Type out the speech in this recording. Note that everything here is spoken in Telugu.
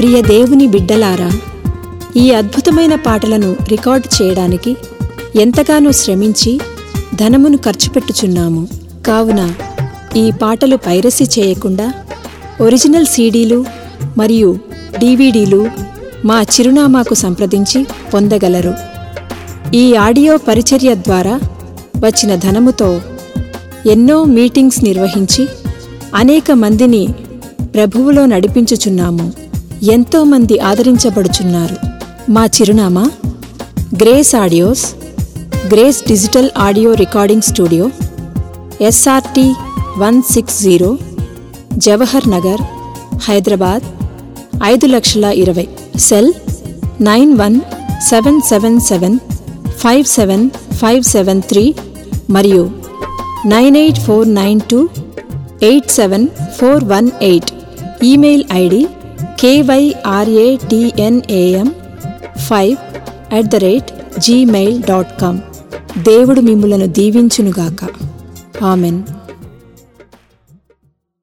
ప్రియ దేవుని బిడ్డలారా ఈ అద్భుతమైన పాటలను రికార్డ్ చేయడానికి ఎంతగానో శ్రమించి ధనమును ఖర్చు పెట్టుచున్నాము కావున ఈ పాటలు పైరసీ చేయకుండా ఒరిజినల్ సీడీలు మరియు డీవీడీలు మా చిరునామాకు సంప్రదించి పొందగలరు ఈ ఆడియో పరిచర్య ద్వారా వచ్చిన ధనముతో ఎన్నో మీటింగ్స్ నిర్వహించి అనేక మందిని ప్రభువులో నడిపించుచున్నాము ఎంతో మంది ఆదరించబడుచున్నారు మా చిరునామా Grace audios Grace digital audio recording studio SRT one six zero Jawahar Nagar Hyderabad ఐదు లక్షల ఇరవై cell nine one seven seven seven five seven five seven three మరియు nine eight four nine two eight seven four one eight email ID KYRATNAM five at the rate Gmail dot com దేవుడు మిమ్ములను దీవించునుగాక ఆమెన్